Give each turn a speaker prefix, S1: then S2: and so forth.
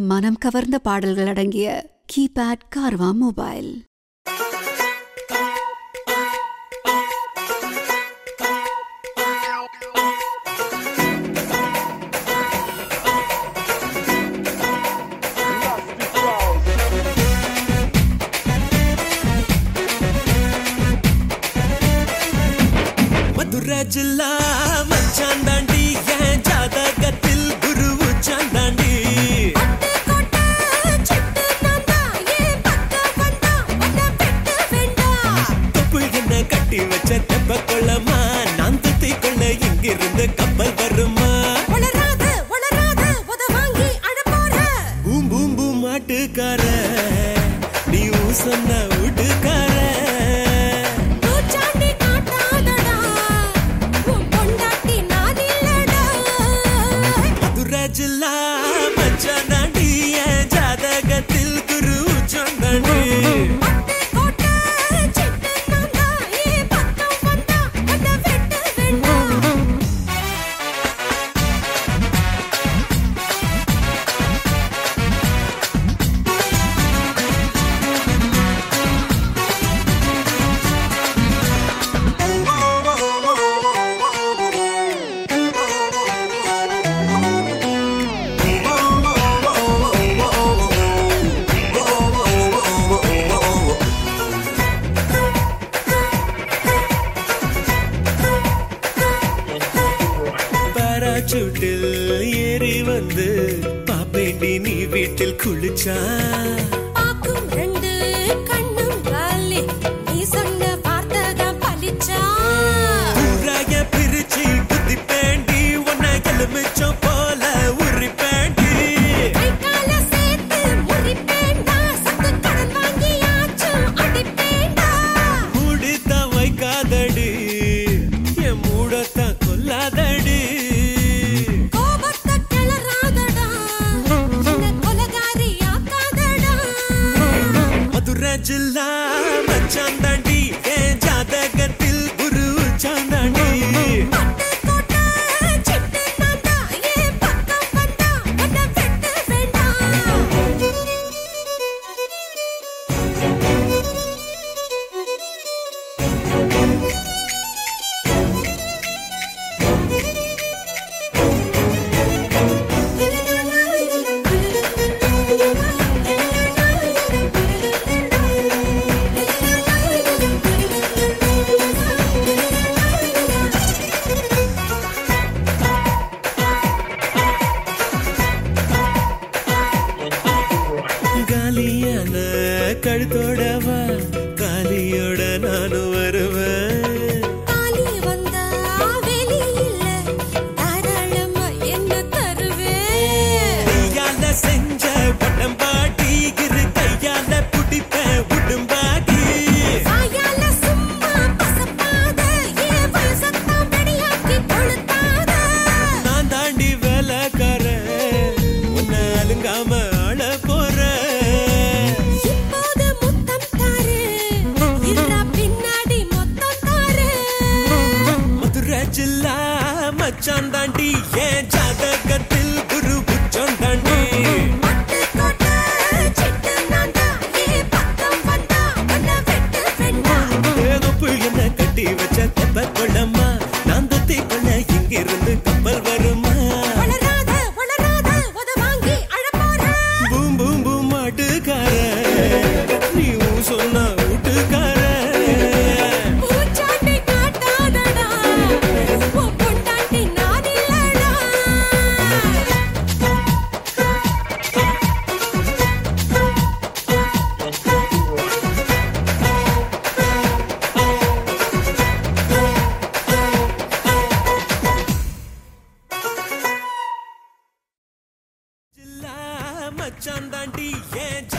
S1: மனம் கவர்ந்த பாடல்கள் அடங்கிய கீபேட் கார்வா மொபைல்
S2: மதுரை ஜில்லா மச்சான் தாண்டி என் ஜாதகத்தில் குரு உச்சாந்தாண்டி தொப்பு என்ன கட்டி வச்ச தெப்ப கொள்ளமா நான் துத்தி கொள்ள இங்கிருந்து கப்பல் வருமா பூம் பூம் பூம் மாட்டுக்கார நீ சொன்ன வீட்டுக்கார மதுரை ஜில்லா மச்சான் தாண்டி என் ஜாதகத்தில் குரு உச்சாந்தாண்டி பாராசூட்டில் ஏறி வந்து பாப்பேண்டி நீ வீட்டில் குளிச்சா ஊராய பிரிச்சு குத்தி பேண்டி உன்னை எலுமிச்சம் போல உரி பேண்டி மூடித்தான் வைக்காதடி என் மூடத்தான் கொல்லாதடி மதுரை ஜில்லா மச்சான் தாண்டி என் ஜாதகத்தில் குரு சாந்தாண்டி காலியான கழுத்தோடவா காலியோட நானும் வருவேன் கையால செஞ்ச பட்டம் பாட்டி இரு கையால புடிப்பேன் உடும்பாடி நான் தாண்டி வேலைக்காரன் உன்னை அலுங்காம ஆள போறேன் மதுரை ஜில்லா மச்சான் தாண்டி என் ஜாதகத்தில் குரு புச்சம் தாண்டி ஏதொப்பு என்ன கட்டி வச்ச தெப்ப கொள்ளம்மா நான் தொத்தி கொள்ள இங்கிருந்து கப்பல் வருமா பூம் பூம் பூம் மாட்டுக்கார நீ ஊ சொன்ன வீட்டுக்கார ஜில்லா மச்சான் தாண்டி ஏன்